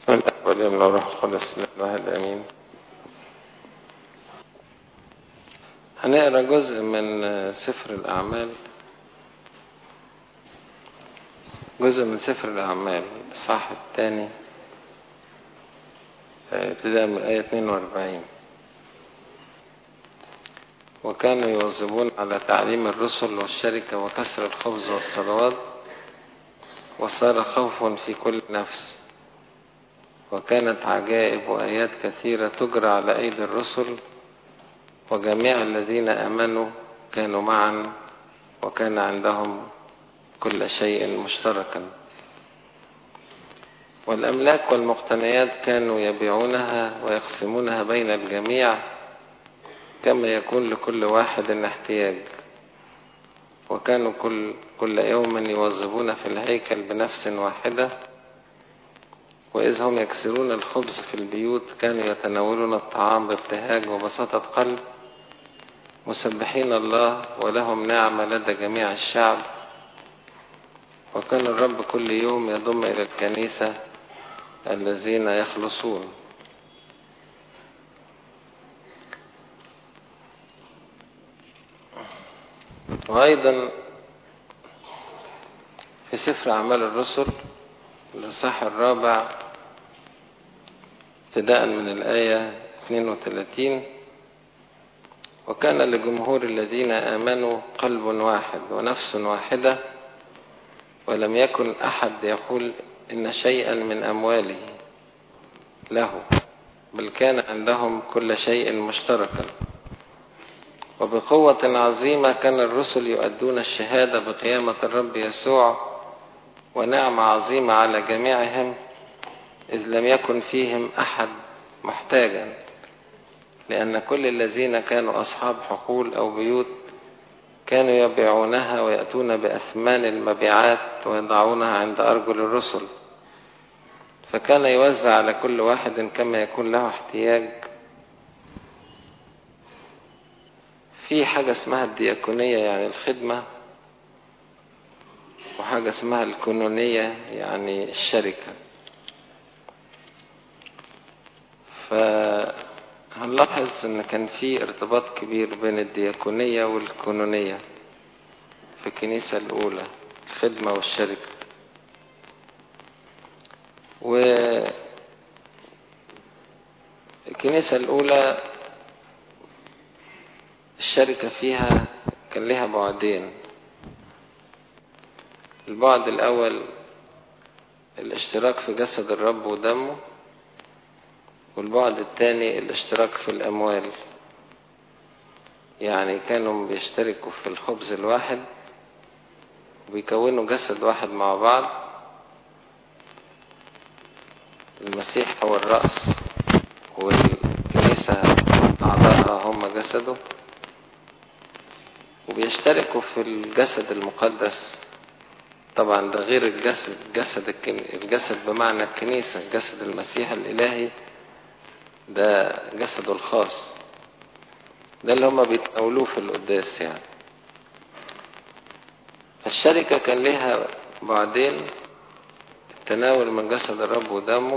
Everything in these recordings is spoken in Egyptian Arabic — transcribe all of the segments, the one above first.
بسم الله والابن والروح القدس الله الامين هنقرا جزء من سفر الاعمال جزء من سفر الاعمال الصح الثاني ابتداء من الايه 42 وكانوا يواظبون على تعليم الرسل والشركة وكسر الخبز والصلوات وصار خوف في كل نفس وكانت عجائب وآيات كثيرة تجرى على أيدي الرسل وجميع الذين آمنوا كانوا معا وكان عندهم كل شيء مشتركا والأملاك والمقتنيات كانوا يبيعونها ويقسمونها بين الجميع كما يكون لكل واحد احتياج وكانوا كل, كل يوم يوظبون في الهيكل بنفس واحدة وإذ هم يكسرون الخبز في البيوت كانوا يتناولون الطعام بابتهاج وبساطة قلب مسبحين الله ولهم نعمة لدى جميع الشعب وكان الرب كل يوم يضم إلى الكنيسة الذين يخلصون وأيضا في سفر أعمال الرسل الإصحاح الرابع ابتداء من الآية 32 وكان لجمهور الذين آمنوا قلب واحد ونفس واحدة ولم يكن أحد يقول إن شيئا من أمواله له بل كان عندهم كل شيء مشتركا وبقوة عظيمة كان الرسل يؤدون الشهادة بقيامة الرب يسوع ونعمة عظيمة على جميعهم إذ لم يكن فيهم أحد محتاجا لأن كل الذين كانوا أصحاب حقول أو بيوت كانوا يبيعونها ويأتون بأثمان المبيعات ويضعونها عند أرجل الرسل فكان يوزع على كل واحد كما يكون له احتياج في حاجة اسمها الدياكونية يعني الخدمة وحاجة اسمها الكونونية يعني الشركة فهنلاحظ ان كان في ارتباط كبير بين الدياكونية والكونونية في الكنيسة الأولى الخدمة والشركة والكنيسة الأولى الشركة فيها كان لها بعدين البعد الأول الاشتراك في جسد الرب ودمه والبعد الثاني الاشتراك في الأموال يعني كانوا بيشتركوا في الخبز الواحد وبيكونوا جسد واحد مع بعض المسيح هو الرأس والكنيسة أعضائها هم جسده وبيشتركوا في الجسد المقدس طبعا ده غير الجسد جسد الجسد بمعنى الكنيسة جسد المسيح الإلهي ده جسده الخاص ده اللي هما بيتناولوه في القداس يعني فالشركة كان لها بعدين التناول من جسد الرب ودمه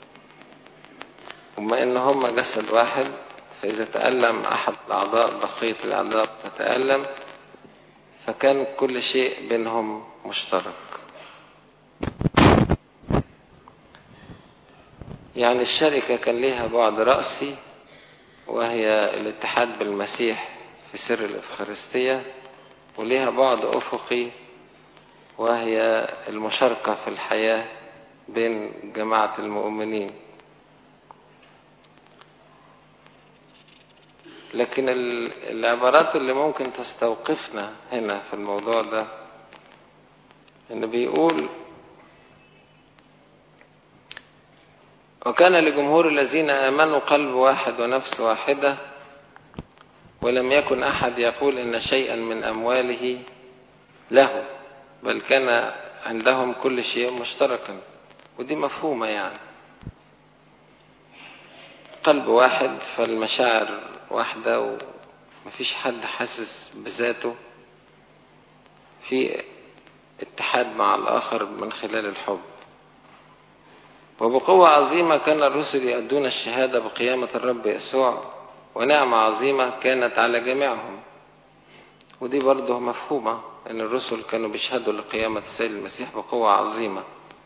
وما ان هما جسد واحد فإذا تألم أحد الأعضاء بقية الأعضاء تتألم فكان كل شيء بينهم مشترك يعني الشركة كان لها بعد رأسي وهي الاتحاد بالمسيح في سر الإفخارستية ولها بعد أفقي وهي المشاركة في الحياة بين جماعة المؤمنين لكن العبارات اللي ممكن تستوقفنا هنا في الموضوع ده انه بيقول وكان لجمهور الذين آمنوا قلب واحد ونفس واحدة ولم يكن أحد يقول إن شيئا من أمواله له بل كان عندهم كل شيء مشتركا ودي مفهومة يعني قلب واحد فالمشاعر واحدة ومفيش حد حاسس بذاته في اتحاد مع الآخر من خلال الحب وبقوة عظيمة كان الرسل يؤدون الشهادة بقيامة الرب يسوع ونعمة عظيمة كانت على جميعهم ودي برضه مفهومة ان الرسل كانوا بيشهدوا لقيامة السيد المسيح بقوة عظيمة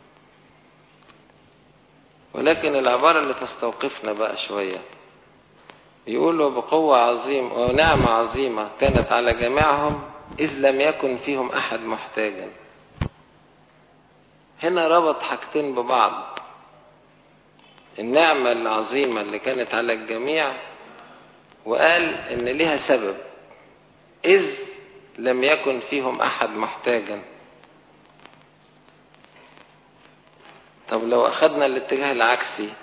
ولكن العبارة اللي تستوقفنا بقى شوية يقولوا بقوة عظيمة ونعمة عظيمة كانت على جميعهم إذ لم يكن فيهم أحد محتاجا هنا ربط حاجتين ببعض النعمة العظيمة اللي كانت على الجميع وقال إن لها سبب إذ لم يكن فيهم أحد محتاجا طب لو أخذنا الاتجاه العكسي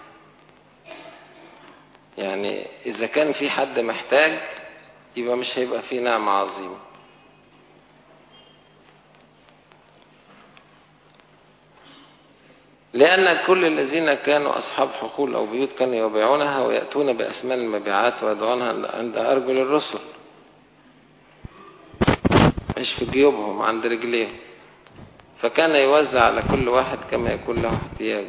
يعني إذا كان في حد محتاج يبقى مش هيبقى فيه نعمة عظيمة لأن كل الذين كانوا أصحاب حقول أو بيوت كانوا يبيعونها ويأتون بأسمان المبيعات ويضعونها عند أرجل الرسل مش في جيوبهم عند رجليهم فكان يوزع على كل واحد كما يكون له احتياج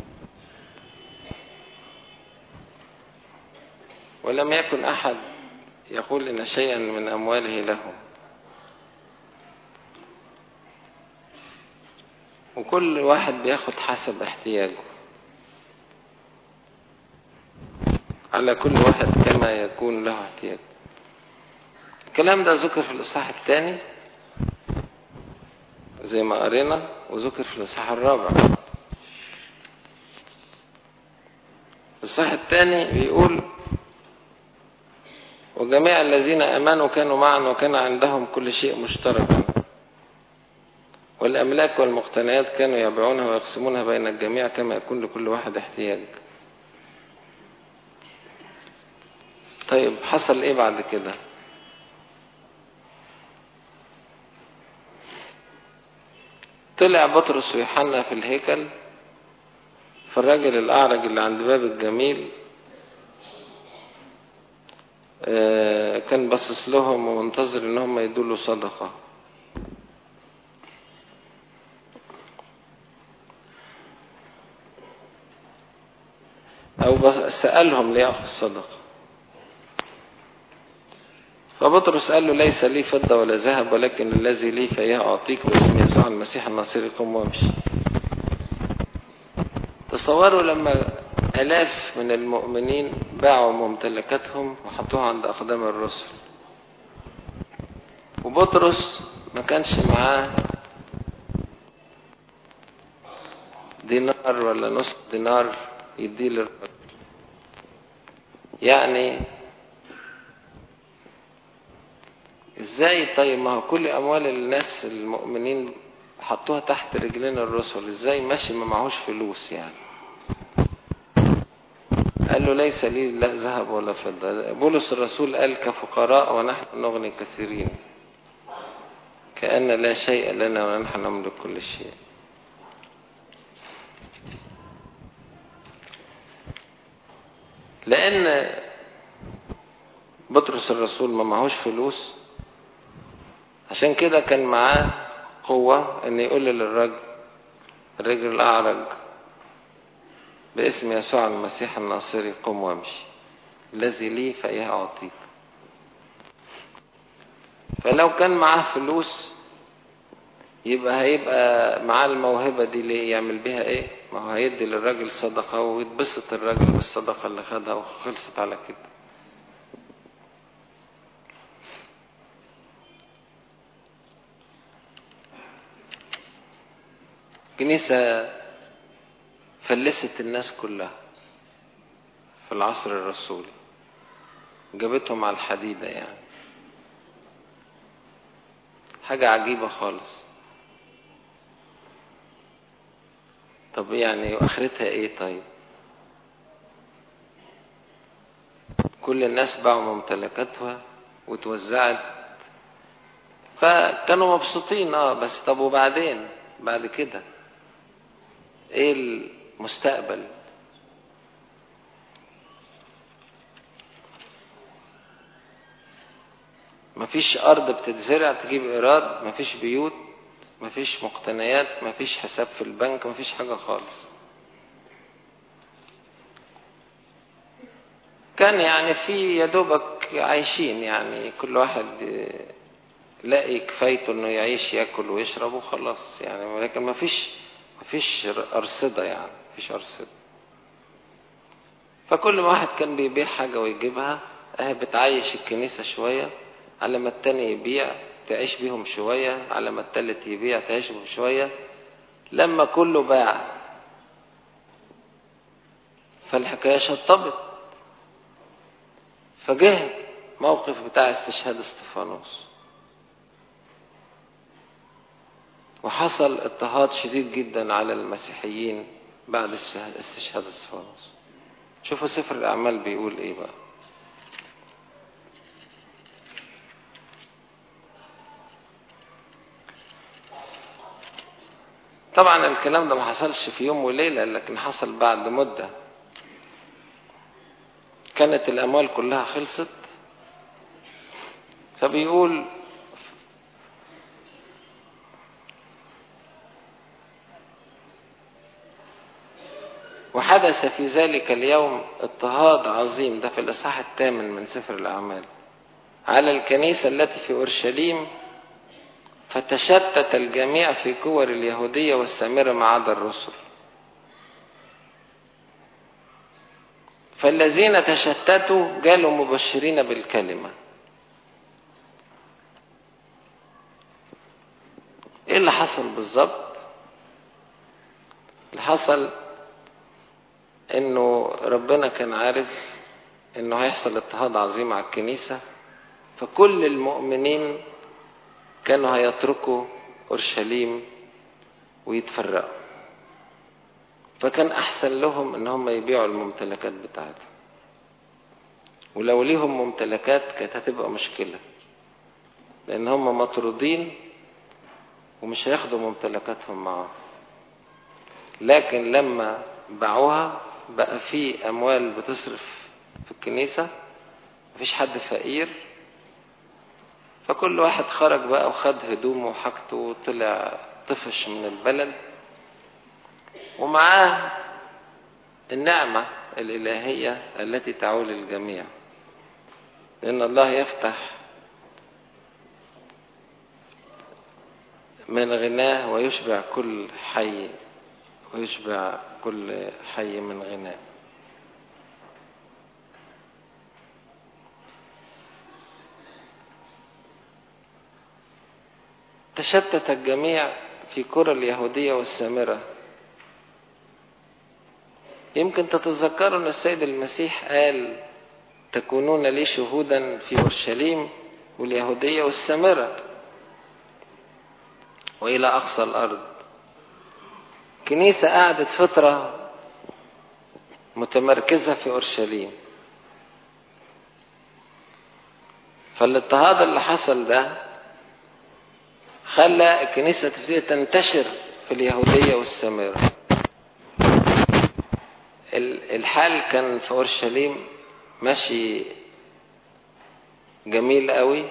ولم يكن أحد يقول إن شيئا من أمواله له وكل واحد بياخد حسب احتياجه على كل واحد كما يكون له احتياج الكلام ده ذكر في الإصحاح الثاني زي ما قرينا وذكر في الإصحاح الرابع الإصحاح الثاني بيقول وجميع الذين آمنوا كانوا معا وكان عندهم كل شيء مشتركا والأملاك والمقتنيات كانوا يبيعونها ويقسمونها بين الجميع كما يكون لكل واحد احتياج طيب حصل ايه بعد كده طلع بطرس ويوحنا في الهيكل فالراجل الأعرج اللي عند باب الجميل كان باصص لهم ومنتظر ان هم يدوا له صدقه او سالهم لياخذ صدقه فبطرس قال له ليس لي فضه ولا ذهب ولكن الذي لي فاياه اعطيك باسم يسوع المسيح الناصري قم وامشي تصوروا لما آلاف من المؤمنين باعوا ممتلكاتهم وحطوها عند أقدام الرسل وبطرس ما كانش معاه دينار ولا نصف دينار يديه للرجل يعني ازاي طيب ما هو كل اموال الناس المؤمنين حطوها تحت رجلين الرسل ازاي ماشي ما معهوش فلوس يعني قال له ليس لي لا ذهب ولا فضة بولس الرسول قال كفقراء ونحن نغني كثيرين كأن لا شيء لنا ونحن نملك كل شيء لأن بطرس الرسول ما معهوش فلوس عشان كده كان معاه قوة ان يقول للرجل الرجل الأعرج باسم يسوع المسيح الناصري قم وامشي الذي لي فإياه أعطيك فلو كان معاه فلوس يبقى هيبقى معاه الموهبة دي ليه يعمل بيها ايه ما هو هيدي للراجل صدقة ويتبسط الراجل بالصدقة اللي خدها وخلصت على كده كنيسة فلست الناس كلها في العصر الرسولي جابتهم على الحديدة يعني حاجة عجيبة خالص طب يعني واخرتها ايه طيب كل الناس باعوا ممتلكاتها وتوزعت فكانوا مبسوطين اه بس طب وبعدين بعد كده ايه المستقبل مفيش ارض بتتزرع تجيب ايراد مفيش بيوت مفيش مقتنيات مفيش حساب في البنك مفيش حاجة خالص كان يعني في يا دوبك عايشين يعني كل واحد لاقي كفايته انه يعيش ياكل ويشرب وخلاص يعني لكن ما فيش ما فيش ارصده يعني ما فيش ارصده فكل ما واحد كان بيبيع حاجه ويجيبها اهي بتعيش الكنيسه شويه على ما التاني يبيع تعيش بيهم شويه على ما التالت يبيع تعيش بيهم شويه لما كله باع فالحكايه شطبت فجه موقف بتاع استشهاد استفانوس وحصل اضطهاد شديد جدا على المسيحيين بعد استشهاد استفانوس شوفوا سفر الأعمال بيقول إيه بقى طبعا الكلام ده ما حصلش في يوم وليلة لكن حصل بعد مدة كانت الأموال كلها خلصت فبيقول وحدث في ذلك اليوم اضطهاد عظيم ده في الإصحاح الثامن من سفر الأعمال على الكنيسة التي في أورشليم فتشتت الجميع في كور اليهودية والسامرة ما عدا الرسل فالذين تشتتوا جالوا مبشرين بالكلمة ايه اللي حصل بالظبط اللي حصل انه ربنا كان عارف انه هيحصل اضطهاد عظيم على الكنيسة فكل المؤمنين كانوا هيتركوا اورشليم ويتفرقوا فكان احسن لهم ان هم يبيعوا الممتلكات بتاعتهم ولو ليهم ممتلكات كانت هتبقى مشكلة لان هم مطرودين ومش هياخدوا ممتلكاتهم معاهم لكن لما باعوها بقى في اموال بتصرف في الكنيسة مفيش حد فقير فكل واحد خرج بقى وخد هدومه وحاجته وطلع طفش من البلد ومعاه النعمة الإلهية التي تعول الجميع لأن الله يفتح من غناه ويشبع كل حي ويشبع كل حي من غناه تشتت الجميع في قرى اليهودية والسامرة يمكن تتذكروا أن السيد المسيح قال تكونون لي شهودا في أورشليم واليهودية والسامرة وإلى أقصى الأرض كنيسة قعدت فترة متمركزة في أورشليم فالاضطهاد اللي حصل ده خلى الكنيسة تبتدي تنتشر في اليهودية والسامرة الحال كان في أورشليم ماشي جميل قوي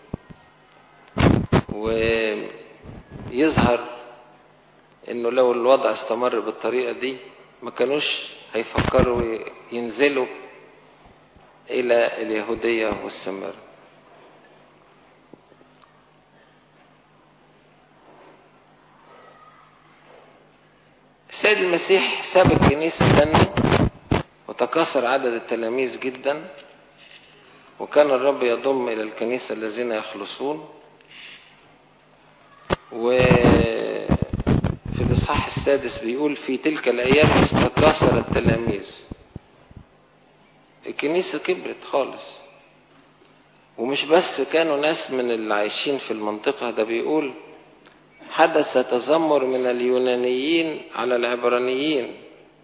ويظهر انه لو الوضع استمر بالطريقة دي ما كانوش هيفكروا ينزلوا الى اليهودية والسامرة السيد المسيح ساب الكنيسة تاني وتكاثر عدد التلاميذ جدا وكان الرب يضم إلى الكنيسة الذين يخلصون وفي الإصحاح السادس بيقول في تلك الأيام استكاثر التلاميذ الكنيسة كبرت خالص ومش بس كانوا ناس من اللي عايشين في المنطقة ده بيقول حدث تذمر من اليونانيين على العبرانيين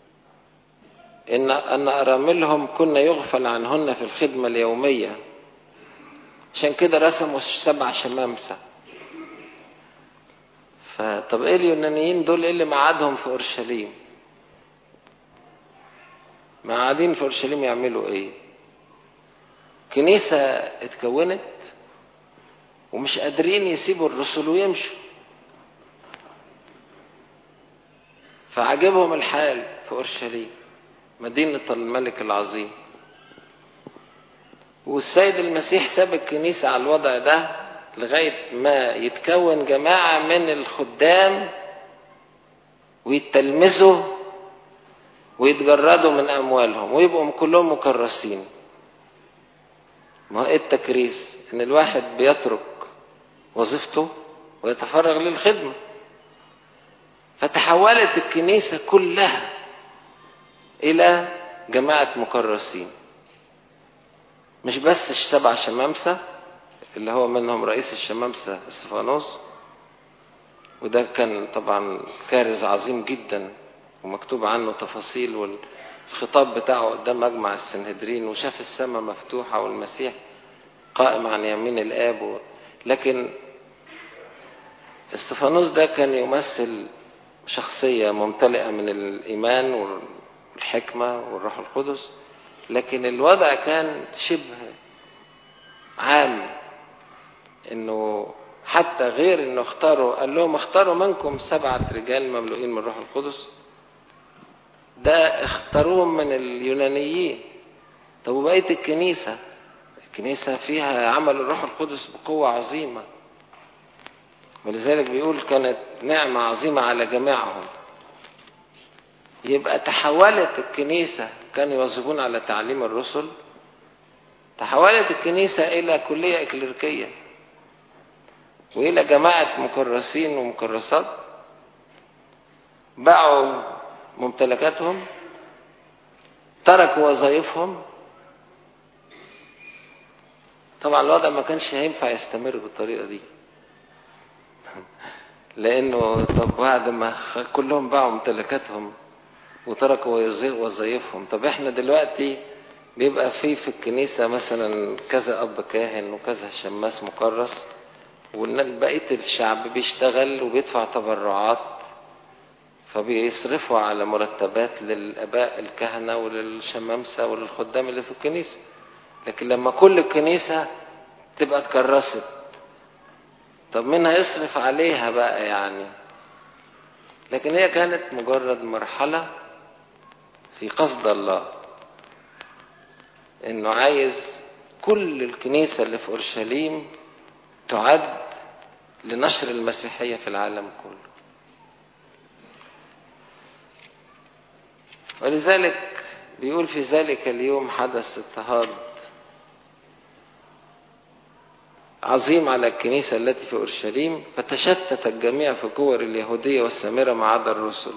إن أن أراملهم كنا يغفل عنهن في الخدمة اليومية عشان كده رسموا سبع شمامسة فطب إيه اليونانيين دول إيه اللي معادهم في أورشليم معادين في أورشليم يعملوا إيه كنيسة اتكونت ومش قادرين يسيبوا الرسل ويمشوا فعجبهم الحال في أورشليم مدينة الملك العظيم والسيد المسيح ساب الكنيسة على الوضع ده لغاية ما يتكون جماعة من الخدام ويتلمذوا ويتجردوا من أموالهم ويبقوا كلهم مكرسين ما هو ايه التكريس ان الواحد بيترك وظيفته ويتفرغ للخدمة فتحولت الكنيسة كلها إلى جماعة مكرسين مش بس السبع شمامسة اللي هو منهم رئيس الشمامسة استفانوس وده كان طبعا كارث عظيم جدا ومكتوب عنه تفاصيل والخطاب بتاعه قدام مجمع السنهدرين وشاف السماء مفتوحة والمسيح قائم عن يمين الآب و... لكن استفانوس ده كان يمثل شخصية ممتلئة من الإيمان والحكمة والروح القدس لكن الوضع كان شبه عام انه حتى غير انه اختاروا قال لهم اختاروا منكم سبعة رجال مملوئين من الروح القدس ده اختاروهم من اليونانيين طب وبقية الكنيسة الكنيسة فيها عمل الروح القدس بقوة عظيمة ولذلك بيقول كانت نعمة عظيمة على جميعهم يبقى تحولت الكنيسة كانوا يواظبون على تعليم الرسل تحولت الكنيسة إلى كلية إكليريكية وإلى جماعة مكرسين ومكرسات باعوا ممتلكاتهم تركوا وظائفهم طبعا الوضع ما كانش هينفع يستمر بالطريقة دي لأنه طب بعد ما كلهم باعوا ممتلكاتهم وتركوا وظائفهم طب احنا دلوقتي بيبقى في في الكنيسة مثلا كذا أب كاهن وكذا شماس مكرس وبقية الشعب بيشتغل وبيدفع تبرعات فبيصرفوا على مرتبات للآباء الكهنة وللشمامسة وللخدام اللي في الكنيسة لكن لما كل الكنيسة تبقى اتكرست طب مين هيصرف عليها بقى يعني لكن هي كانت مجرد مرحلة في قصد الله انه عايز كل الكنيسة اللي في اورشليم تعد لنشر المسيحية في العالم كله ولذلك بيقول في ذلك اليوم حدث اضطهاد عظيم على الكنيسة التي في أورشليم فتشتت الجميع في كور اليهودية والسامرة ما عدا الرسل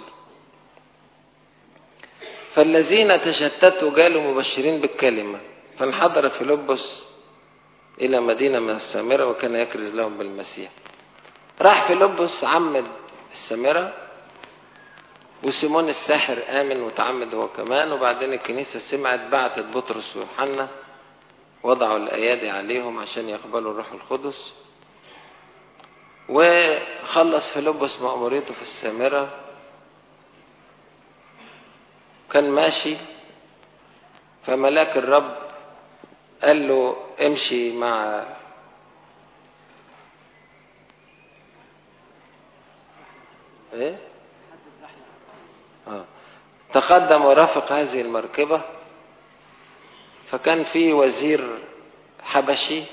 فالذين تشتتوا جالوا مبشرين بالكلمة فانحدر فيلبس إلى مدينة من السامرة وكان يكرز لهم بالمسيح راح فيلبس عمد السامرة وسيمون الساحر آمن وتعمد هو كمان وبعدين الكنيسة سمعت بعتت بطرس ويوحنا وضعوا الأيادي عليهم عشان يقبلوا الروح القدس وخلص فيلبس مأموريته في السامرة كان ماشي فملاك الرب قال له امشي مع ايه آه. تقدم ورافق هذه المركبة فكان في وزير حبشي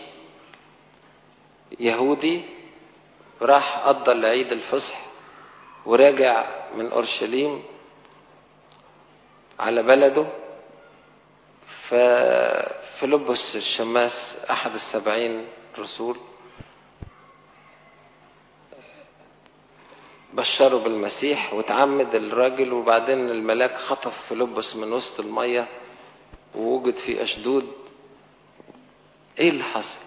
يهودي راح قضى العيد الفصح وراجع من أورشليم على بلده ففيلبس الشماس أحد السبعين رسول بشروا بالمسيح وتعمد الراجل وبعدين الملاك خطف فيلبس من وسط المية ووجد في أشدود إيه اللي حصل؟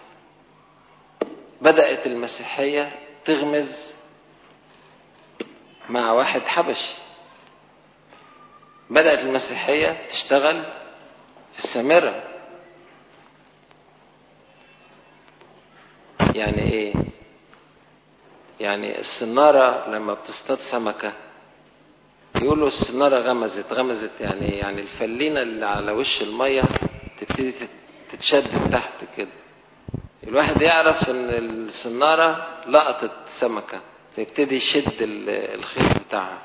بدأت المسيحية تغمز مع واحد حبشي بدأت المسيحية تشتغل في السامرة يعني ايه يعني السنارة لما بتصطاد سمكة يقولوا السنارة غمزت غمزت يعني يعني الفلينة اللي على وش المية تبتدي تتشد تحت كده الواحد يعرف ان السنارة لقطت سمكة فيبتدي يشد الخيط بتاعها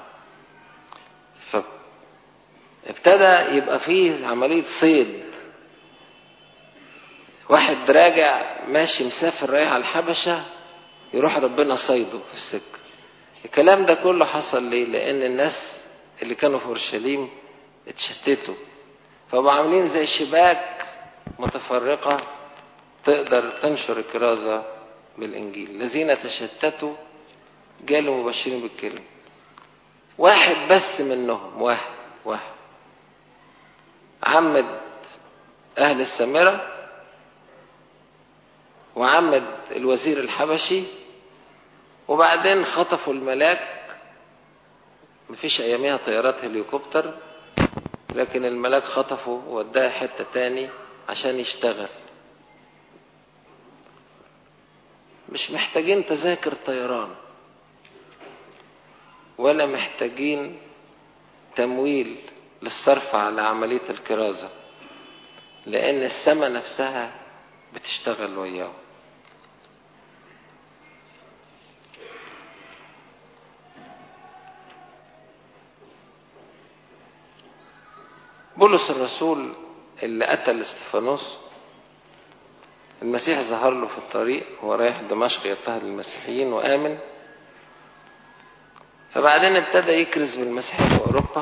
فابتدى يبقى فيه عملية صيد واحد راجع ماشي مسافر رايح على الحبشة يروح ربنا صيده في السكة الكلام ده كله حصل ليه لان الناس اللي كانوا في اورشليم اتشتتوا فبقوا عاملين زي شباك متفرقة تقدر تنشر الكرازة بالإنجيل الذين تشتتوا جالوا مبشرين بالكلمة واحد بس منهم واحد واحد عمد أهل السامرة وعمد الوزير الحبشي وبعدين خطفوا الملاك مفيش أياميها طيارات هليكوبتر لكن الملاك خطفه ووداه حتة تاني عشان يشتغل مش محتاجين تذاكر طيران ولا محتاجين تمويل للصرف على عملية الكرازة لأن السماء نفسها بتشتغل وياه بولس الرسول اللي قتل استفانوس المسيح ظهر له في الطريق وهو رايح دمشق يضطهد المسيحيين وآمن فبعدين ابتدى يكرز بالمسيحية في أوروبا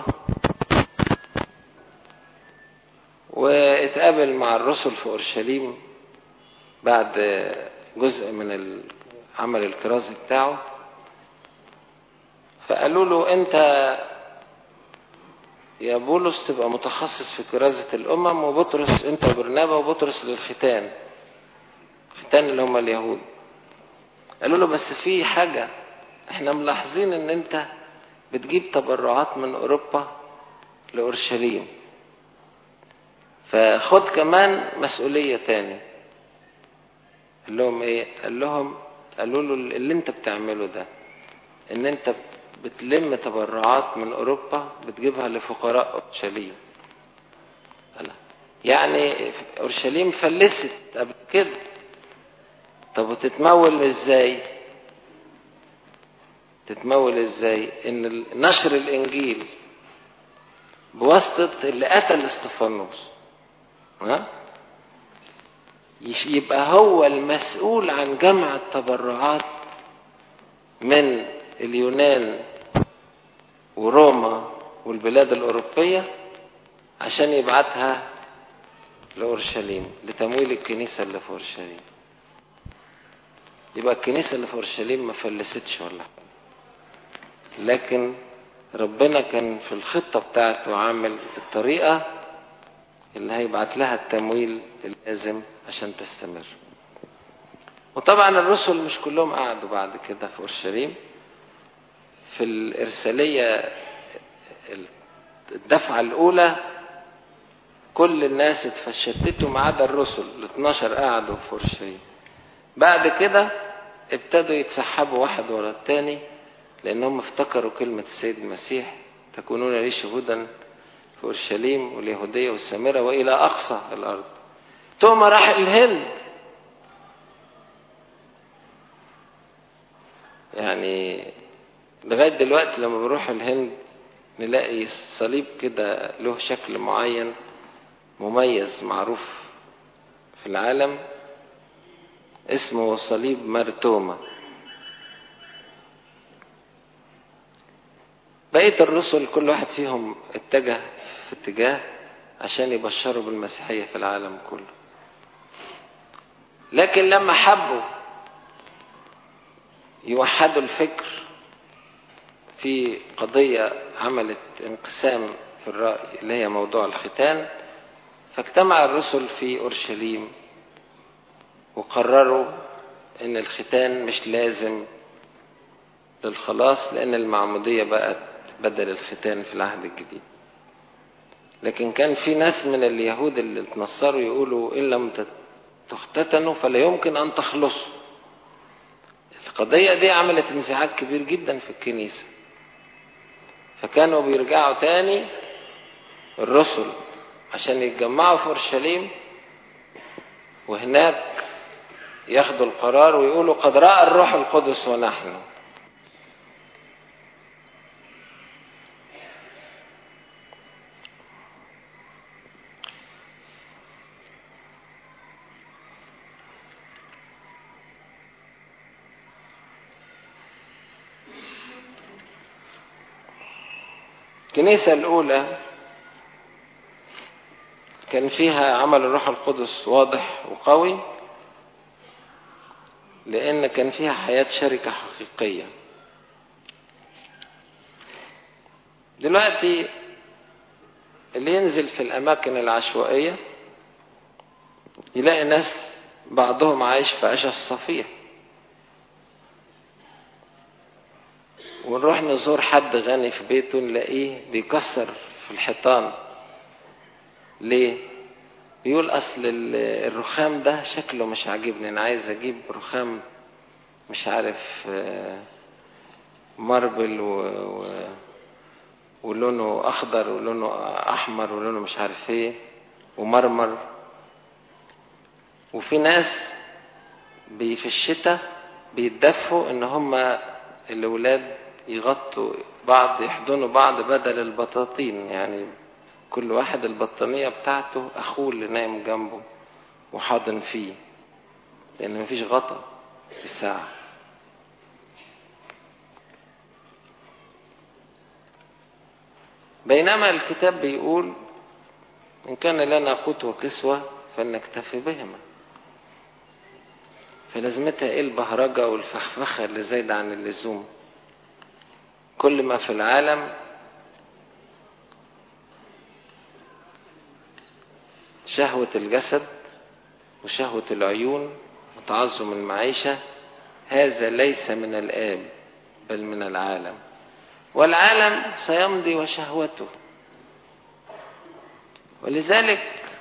واتقابل مع الرسل في أورشليم بعد جزء من العمل الكرازي بتاعه فقالوا له انت يا بولس تبقى متخصص في كرازة الأمم وبطرس أنت وبرنابا وبطرس للختان ختان اللي هم اليهود قالوا له بس في حاجة احنا ملاحظين ان انت بتجيب تبرعات من أوروبا لأورشليم فخد كمان مسؤولية تاني قال لهم ايه قال لهم قالوا له اللي انت بتعمله ده ان انت بتلم تبرعات من اوروبا بتجيبها لفقراء اورشليم يعني اورشليم فلست قبل كده طب وتتمول ازاي تتمول ازاي ان نشر الانجيل بواسطة اللي قتل استفانوس ها يبقى هو المسؤول عن جمع التبرعات من اليونان وروما والبلاد الأوروبية عشان يبعتها لأورشليم لتمويل الكنيسة اللي في أورشليم يبقى الكنيسة اللي في أورشليم ما فلستش ولا لكن ربنا كان في الخطة بتاعته عامل الطريقة اللي هيبعت لها التمويل اللازم عشان تستمر وطبعا الرسل مش كلهم قعدوا بعد كده في أورشليم في الإرسالية الدفعة الأولى كل الناس اتفشتتوا ما عدا الرسل ال 12 قعدوا في أورشليم بعد كده ابتدوا يتسحبوا واحد ورا التاني لأنهم افتكروا كلمة السيد المسيح تكونون لي شهودا في أورشليم واليهودية والسامرة وإلى أقصى الأرض توما راح الهند يعني لغاية دلوقتي لما بنروح الهند نلاقي الصليب كده له شكل معين مميز معروف في العالم اسمه صليب مرتومة بقية الرسل كل واحد فيهم اتجه في اتجاه عشان يبشروا بالمسيحية في العالم كله لكن لما حبوا يوحدوا الفكر في قضية عملت انقسام في الرأي اللي هي موضوع الختان فاجتمع الرسل في أورشليم وقرروا ان الختان مش لازم للخلاص لان المعمودية بقت بدل الختان في العهد الجديد لكن كان في ناس من اليهود اللي اتنصروا يقولوا ان لم تختتنوا فلا يمكن ان تخلصوا القضية دي عملت انزعاج كبير جدا في الكنيسة فكانوا بيرجعوا تاني الرسل عشان يتجمعوا في اورشليم وهناك ياخدوا القرار ويقولوا قد راى الروح القدس ونحن الكنيسة الأولى كان فيها عمل الروح القدس واضح وقوي لأن كان فيها حياة شركة حقيقية دلوقتي اللي ينزل في الأماكن العشوائية يلاقي ناس بعضهم عايش في عيشة الصفيح ونروح نزور حد غني في بيته نلاقيه بيكسر في الحيطان ليه بيقول اصل الرخام ده شكله مش عاجبني انا عايز اجيب رخام مش عارف ماربل و... و... ولونه اخضر ولونه احمر ولونه مش عارف ايه ومرمر وفي ناس بي في الشتاء بيتدفوا ان هم الاولاد يغطوا بعض يحضنوا بعض بدل البطاطين يعني كل واحد البطانية بتاعته أخوه اللي نايم جنبه وحاضن فيه لأن مفيش غطا في الساعة بينما الكتاب بيقول إن كان لنا قوت وكسوة فلنكتفي بهما فلازمتها ايه البهرجة والفخفخة اللي زايدة عن اللزوم كل ما في العالم شهوة الجسد وشهوة العيون وتعظم المعيشة هذا ليس من الآب بل من العالم والعالم سيمضي وشهوته ولذلك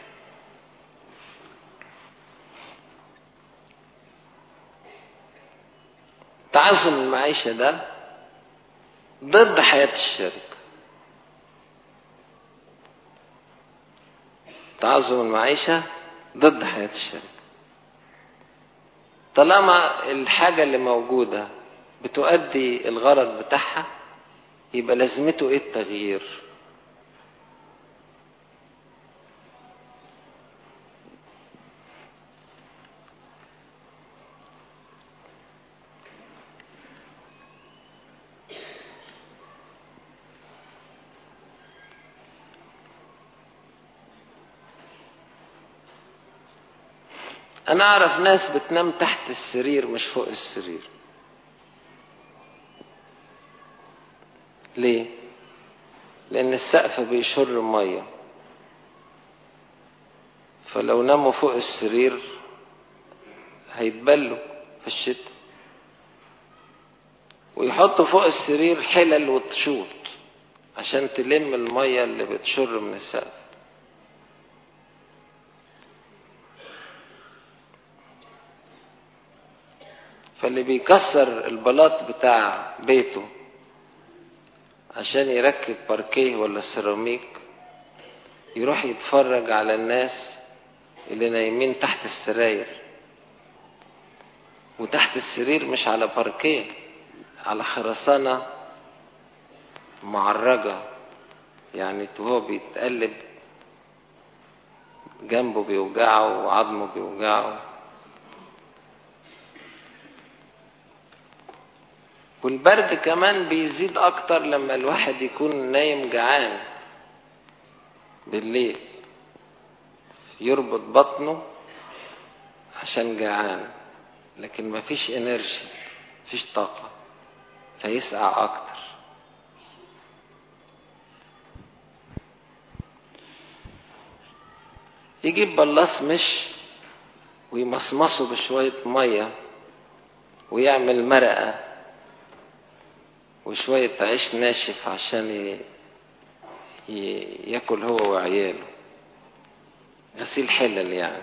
تعظم المعيشة ده ضد حياة الشركة تعظم المعيشة ضد حياة الشركة طالما الحاجة اللي موجودة بتؤدي الغرض بتاعها يبقى لازمته ايه التغيير انا اعرف ناس بتنام تحت السرير مش فوق السرير ليه لان السقف بيشر ميه فلو ناموا فوق السرير هيتبلوا في الشتاء ويحطوا فوق السرير حلل وتشوط عشان تلم الميه اللي بتشر من السقف فاللي بيكسر البلاط بتاع بيته عشان يركب باركيه ولا سيراميك يروح يتفرج على الناس اللي نايمين تحت السراير وتحت السرير مش على باركيه على خرسانة معرجة يعني وهو بيتقلب جنبه بيوجعه وعظمه بيوجعه والبرد كمان بيزيد اكتر لما الواحد يكون نايم جعان بالليل يربط بطنه عشان جعان لكن مفيش انرجي مفيش طاقة فيسقع اكتر يجيب بلاص مش ويمصمصه بشوية مية ويعمل مرقة وشوية عيش ناشف عشان ي... ي... ياكل هو وعياله غسيل حلل يعني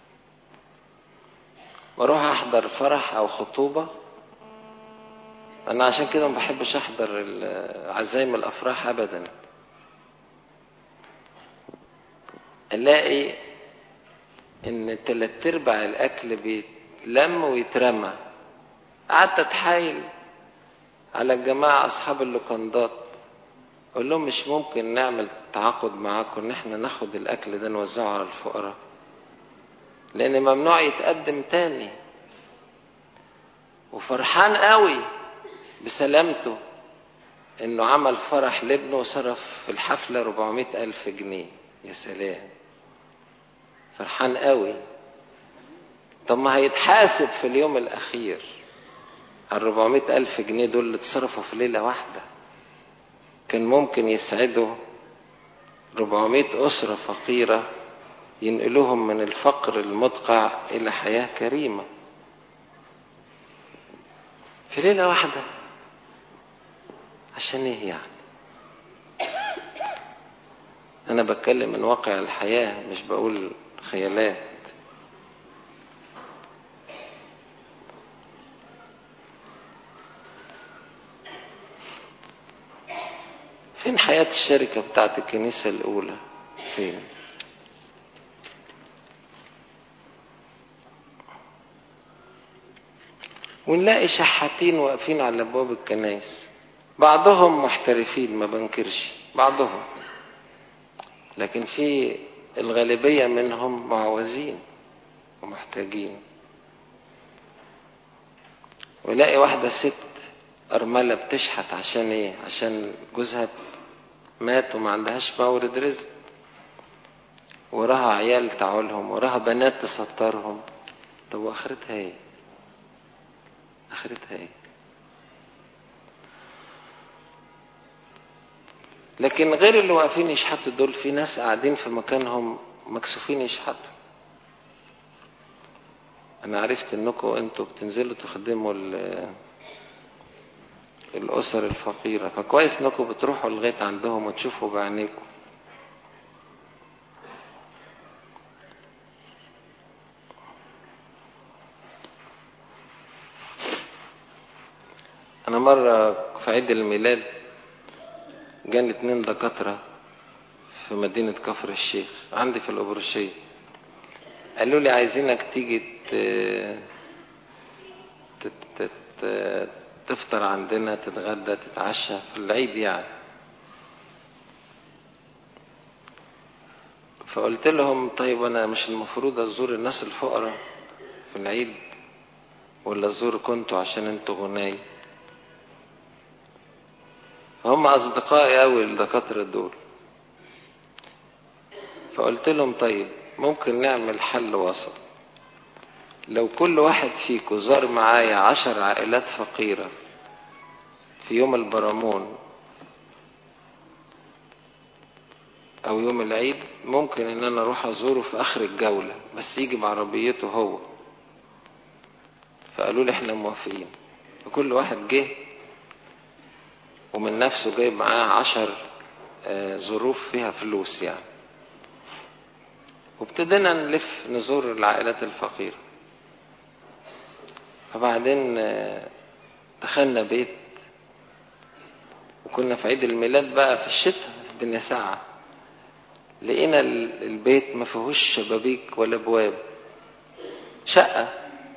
واروح احضر فرح او خطوبة انا عشان كده ما بحبش احضر عزايم الافراح ابدا الاقي ان تلات ارباع الاكل بيتلم ويترمى قعدت اتحايل على الجماعة أصحاب اللوكندات أقول لهم مش ممكن نعمل تعاقد معاكم إن إحنا ناخد الأكل ده نوزعه على الفقراء لأن ممنوع يتقدم تاني وفرحان قوي بسلامته انه عمل فرح لابنه وصرف في الحفلة 400 ألف جنيه يا سلام فرحان قوي طب ما هيتحاسب في اليوم الأخير ال 400 ألف جنيه دول اللي اتصرفوا في ليلة واحدة كان ممكن يسعدوا 400 أسرة فقيرة ينقلوهم من الفقر المدقع إلى حياة كريمة في ليلة واحدة عشان ايه يعني انا بتكلم من واقع الحياة مش بقول خيالات فين حياة الشركة بتاعت الكنيسة الأولى فين ونلاقي شحاتين واقفين على أبواب الكنائس بعضهم محترفين ما بنكرش بعضهم لكن في الغالبية منهم معوزين ومحتاجين ولاقي واحدة ست أرملة بتشحت عشان إيه؟ عشان جوزها مات وما عندهاش مورد رزق وراها عيال تعولهم وراها بنات تسطرهم طب وآخرتها إيه؟ آخرتها إيه؟ لكن غير اللي واقفين يشحتوا دول في ناس قاعدين في مكانهم مكسوفين يشحتوا انا عرفت انكم انتوا بتنزلوا تخدموا الاسر الفقيرة فكويس انكم بتروحوا لغاية عندهم وتشوفوا بعينيكم انا مرة في عيد الميلاد جاني اتنين دكاترة في مدينة كفر الشيخ عندي في الأبرشية قالوا لي عايزينك تيجي تفطر عندنا تتغدى تتعشى في العيد يعني فقلت لهم طيب انا مش المفروض ازور الناس الفقراء في العيد ولا ازوركم انتوا عشان انتوا غناي هم أصدقائي أوي الدكاترة دول فقلت لهم طيب ممكن نعمل حل وسط لو كل واحد فيكم زار معايا عشر عائلات فقيرة في يوم البرامون أو يوم العيد ممكن إن أنا أروح أزوره في آخر الجولة بس يجي بعربيته هو فقالوا لي إحنا موافقين فكل واحد جه ومن نفسه جايب معاه عشر ظروف فيها فلوس يعني وابتدينا نلف نزور العائلات الفقيرة فبعدين دخلنا بيت وكنا في عيد الميلاد بقى في الشتاء الدنيا ساعة لقينا البيت ما فيهوش شبابيك ولا ابواب شقة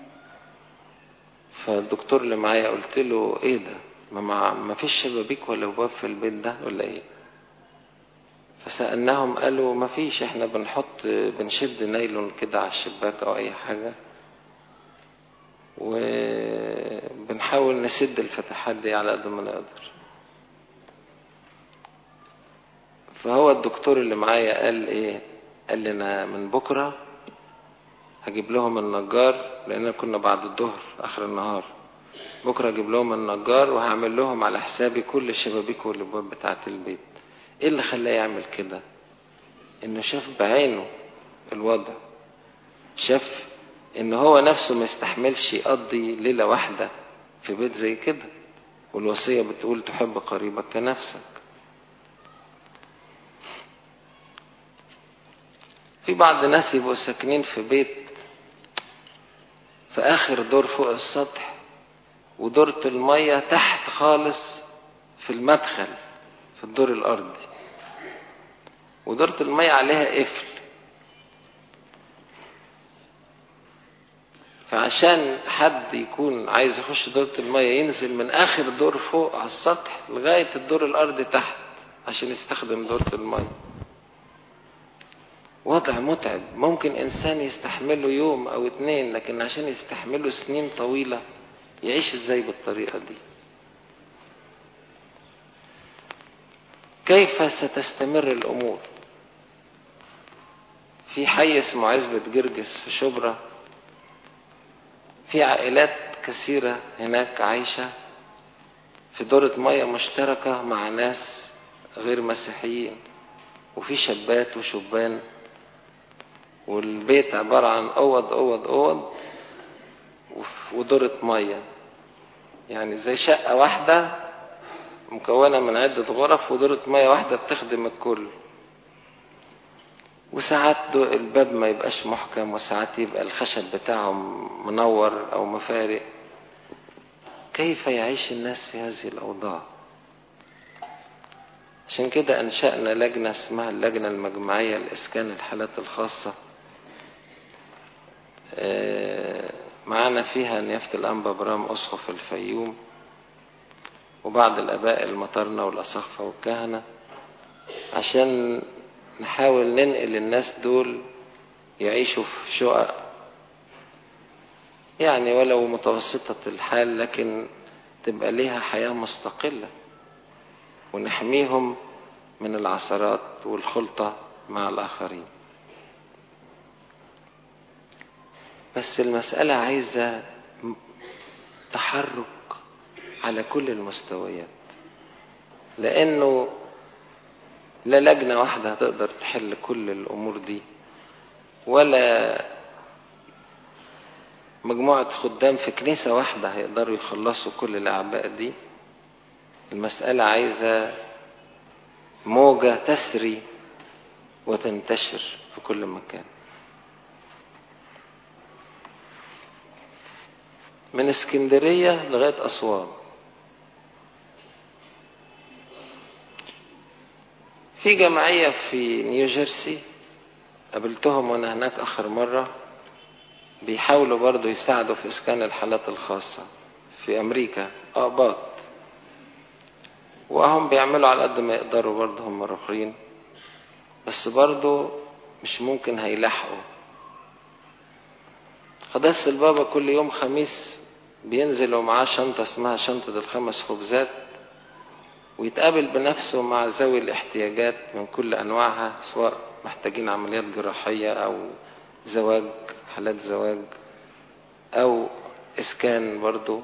فالدكتور اللي معايا قلت له ايه ده ما ما فيش شبابيك ولا ابواب في البيت ده ولا ايه فسألناهم قالوا ما فيش احنا بنحط بنشد نايلون كده على الشباك او اي حاجة وبنحاول نسد الفتحات دي على قد ما نقدر فهو الدكتور اللي معايا قال ايه قال لنا من بكرة هجيب لهم النجار لان كنا بعد الظهر اخر النهار بكرة اجيب لهم النجار وهعمل لهم على حسابي كل الشبابيك والابواب بتاعة البيت ايه اللي خلاه يعمل كده انه شاف بعينه الوضع شاف ان هو نفسه ما يستحملش يقضي ليلة واحدة في بيت زي كده والوصية بتقول تحب قريبك كنفسك في بعض الناس يبقوا ساكنين في بيت في اخر دور فوق السطح ودورة المية تحت خالص في المدخل في الدور الارضي ودورة المية عليها قفل فعشان حد يكون عايز يخش دورة المية ينزل من آخر دور فوق على السطح لغاية الدور الأرضي تحت عشان يستخدم دورة المية وضع متعب ممكن إنسان يستحمله يوم أو اتنين لكن عشان يستحمله سنين طويلة يعيش ازاي بالطريقة دي كيف ستستمر الأمور في حي اسمه عزبة جرجس في شبرا في عائلات كثيرة هناك عايشة في دورة مية مشتركة مع ناس غير مسيحيين وفي شابات وشبان والبيت عبارة عن أوض أوض أوض ودورة مية يعني زي شقة واحدة مكونة من عدة غرف ودورة مية واحدة بتخدم الكل وساعات الباب ما يبقاش محكم وساعات يبقى الخشب بتاعه منور أو مفارق كيف يعيش الناس في هذه الأوضاع عشان كده أنشأنا لجنة اسمها اللجنة المجمعية لإسكان الحالات الخاصة معانا فيها نيافة الأنبا برام أسقف الفيوم وبعض الآباء المطرنة والأسقفة والكهنة عشان نحاول ننقل الناس دول يعيشوا في شقق يعني ولو متوسطة الحال لكن تبقى ليها حياة مستقلة ونحميهم من العثرات والخلطة مع الآخرين بس المسألة عايزة تحرك على كل المستويات لأنه لا لجنة واحدة هتقدر تحل كل الأمور دي ولا مجموعة خدام في كنيسة واحدة هيقدروا يخلصوا كل الأعباء دي المسألة عايزة موجة تسري وتنتشر في كل مكان من اسكندرية لغاية أسوان في جمعية في نيوجيرسي قابلتهم وانا هناك اخر مرة بيحاولوا برضو يساعدوا في اسكان الحالات الخاصة في امريكا اقباط وهم بيعملوا على قد ما يقدروا برضو هم الاخرين بس برضو مش ممكن هيلاحقوا قداس البابا كل يوم خميس بينزل ومعاه شنطة اسمها شنطة الخمس خبزات ويتقابل بنفسه مع ذوي الاحتياجات من كل أنواعها سواء محتاجين عمليات جراحية أو زواج حالات زواج أو إسكان برضو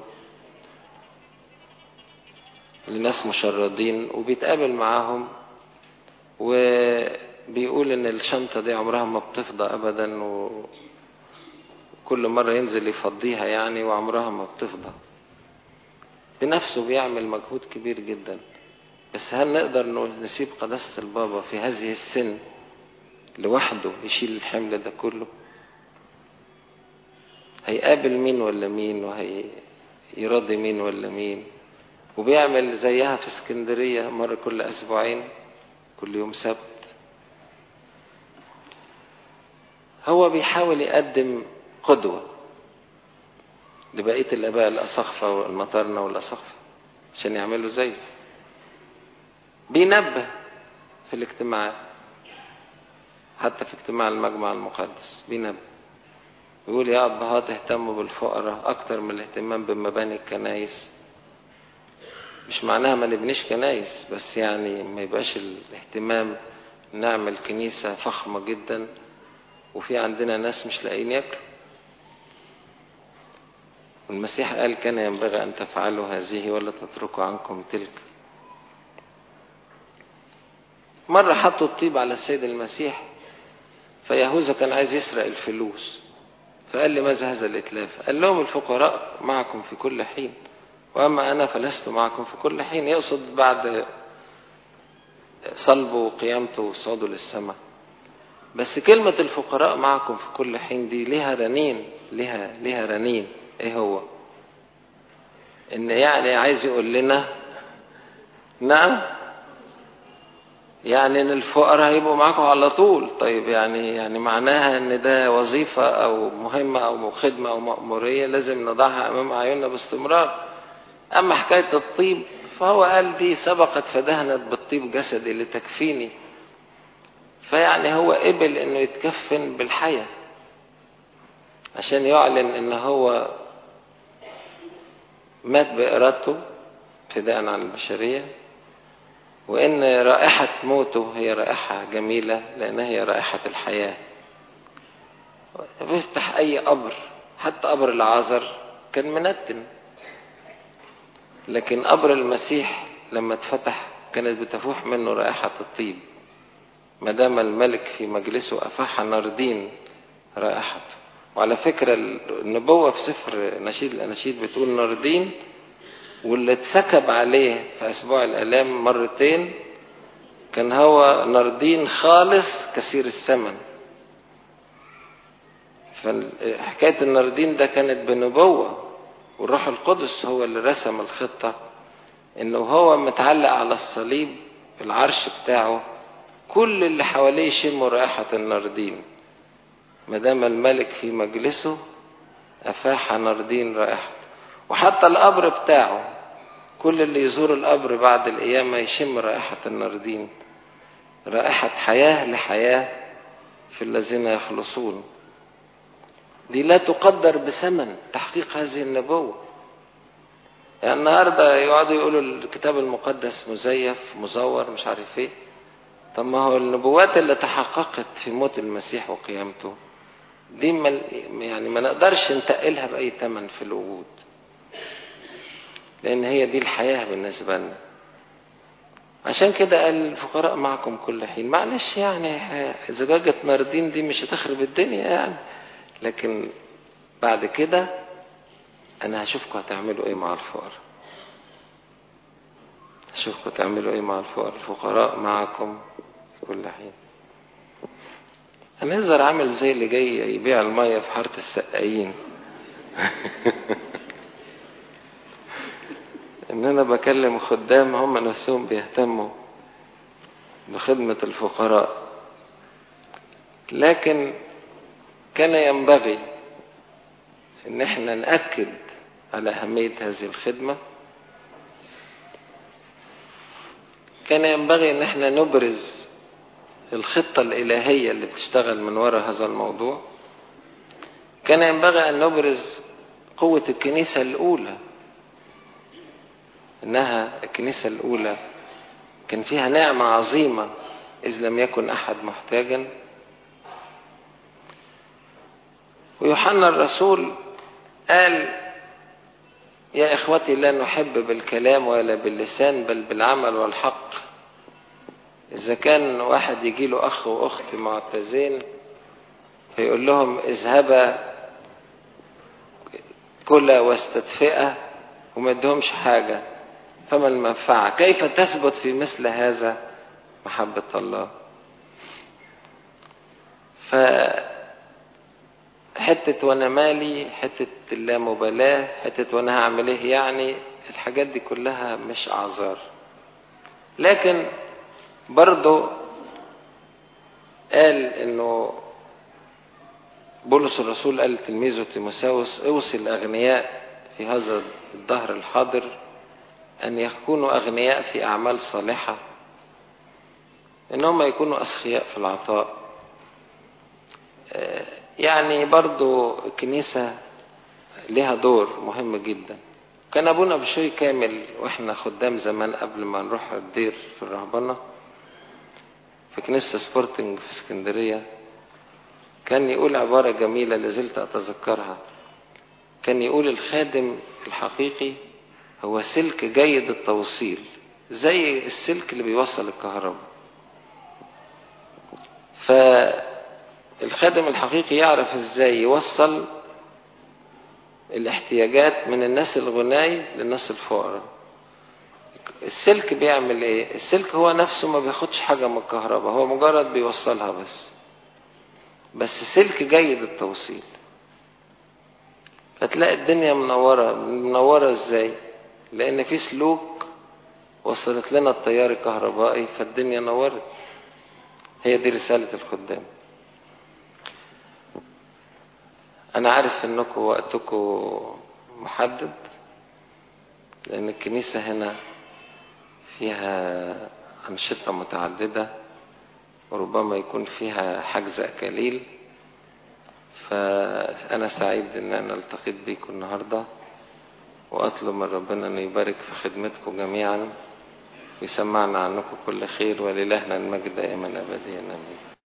لناس مشردين وبيتقابل معاهم وبيقول إن الشنطة دي عمرها ما بتفضى أبدا وكل مرة ينزل يفضيها يعني وعمرها ما بتفضى بنفسه بيعمل مجهود كبير جدا بس هل نقدر نسيب قداسة البابا في هذه السن لوحده يشيل الحمل ده كله هيقابل مين ولا مين وهيراضي مين ولا مين وبيعمل زيها في اسكندرية مرة كل أسبوعين كل يوم سبت هو بيحاول يقدم قدوة لبقية الآباء الأسخفة والمطارنة والأسخفة عشان يعملوا زيه بينبه في الاجتماعات حتى في اجتماع المجمع المقدس بينبه يقول يا أبهات اهتموا بالفقراء أكتر من الاهتمام بمباني الكنايس مش معناها ما نبنيش كنايس بس يعني ما يبقاش الاهتمام نعمل كنيسة فخمة جدا وفي عندنا ناس مش لاقيين ياكلوا والمسيح قال كان ينبغي أن تفعلوا هذه ولا تتركوا عنكم تلك مرة حطوا الطيب على السيد المسيح فيهوذا كان عايز يسرق الفلوس فقال لماذا هذا الإتلاف قال لهم الفقراء معكم في كل حين وأما أنا فلست معكم في كل حين يقصد بعد صلبه وقيامته وصعوده للسماء بس كلمة الفقراء معكم في كل حين دي ليها رنين ليها ليها رنين ايه هو ان يعني عايز يقول لنا نعم يعني ان الفقراء هيبقوا معاكم على طول طيب يعني يعني معناها ان ده وظيفة او مهمة او خدمة او مأمورية لازم نضعها امام اعيننا باستمرار اما حكاية الطيب فهو قال دي سبقت فدهنت بالطيب جسدي لتكفيني فيعني هو قبل انه يتكفن بالحياة عشان يعلن ان هو مات بإرادته ابتداء عن البشرية وإن رائحة موته هي رائحة جميلة لأنها هي رائحة الحياة بيفتح أي قبر حتى قبر العازر كان منتن لكن قبر المسيح لما اتفتح كانت بتفوح منه رائحة الطيب ما دام الملك في مجلسه أفاح ناردين رائحته وعلى فكرة النبوة في سفر نشيد الأناشيد بتقول ناردين واللي اتسكب عليه في أسبوع الآلام مرتين كان هو ناردين خالص كثير الثمن فحكاية الناردين ده كانت بنبوة والروح القدس هو اللي رسم الخطة انه هو متعلق على الصليب العرش بتاعه كل اللي حواليه يشموا رائحة الناردين ما دام الملك في مجلسه أفاح ناردين رائحته وحتى القبر بتاعه كل اللي يزور القبر بعد القيامة يشم رائحة الناردين رائحة حياة لحياة في الذين يخلصون دي لا تقدر بثمن تحقيق هذه النبوة يعني النهارده يقعدوا يقولوا الكتاب المقدس مزيف مزور مش عارف ايه طب ما هو النبوات اللي تحققت في موت المسيح وقيامته دي مل يعني ما نقدرش نتقلها بأي ثمن في الوجود لأن هي دي الحياة بالنسبة لنا عشان كده قال الفقراء معكم كل حين معلش يعني زجاجة ناردين دي مش هتخرب الدنيا يعني لكن بعد كده أنا هشوفكم هتعملوا إيه مع الفقراء هشوفكم تعملوا إيه مع الفقراء الفقراء معكم في كل حين هنظهر عامل زي اللي جاي يبيع المية في حارة السقايين ان انا بكلم خدام هم نفسهم بيهتموا بخدمة الفقراء لكن كان ينبغي ان احنا نأكد على أهمية هذه الخدمة كان ينبغي ان احنا نبرز الخطة الإلهية اللي بتشتغل من وراء هذا الموضوع كان ينبغي أن نبرز قوة الكنيسة الأولى إنها الكنيسة الأولى كان فيها نعمة عظيمة إذ لم يكن أحد محتاجا ويوحنا الرسول قال يا إخوتي لا نحب بالكلام ولا باللسان بل بالعمل والحق إذا كان واحد يجي له أخ وأخت معتزين فيقول لهم اذهبا كلا واستدفئا وما ادهمش حاجة فما المنفعة كيف تثبت في مثل هذا محبة الله ف حتة وانا مالي حتة اللامبالاة حتة وانا هعمل ايه يعني الحاجات دي كلها مش اعذار لكن برضو قال انه بولس الرسول قال لتلميذه تيموساوس اوصي الاغنياء في هذا الدهر الحاضر ان يكونوا اغنياء في اعمال صالحه ان هم يكونوا اسخياء في العطاء يعني برضو الكنيسة لها دور مهم جدا كان ابونا بشوي كامل واحنا خدام زمان قبل ما نروح الدير في الرهبنه في كنيسة سبورتنج في اسكندرية كان يقول عبارة جميلة لازلت أتذكرها كان يقول الخادم الحقيقي هو سلك جيد التوصيل زي السلك اللي بيوصل الكهرباء فالخادم الحقيقي يعرف ازاي يوصل الاحتياجات من الناس الغناي للناس الفقراء السلك بيعمل ايه السلك هو نفسه ما بياخدش حاجة من الكهرباء هو مجرد بيوصلها بس بس سلك جيد التوصيل فتلاقي الدنيا منورة منورة ازاي لان في سلوك وصلت لنا التيار الكهربائي فالدنيا نورت هي دي رسالة الخدام انا عارف انكم وقتكم محدد لان الكنيسة هنا فيها أنشطة متعددة وربما يكون فيها حجز أكاليل فأنا سعيد إن أنا التقيت بيكم النهاردة وأطلب من ربنا أن يبارك في خدمتكم جميعا ويسمعنا عنكم كل خير ولإلهنا المجد دائما أبديا آمين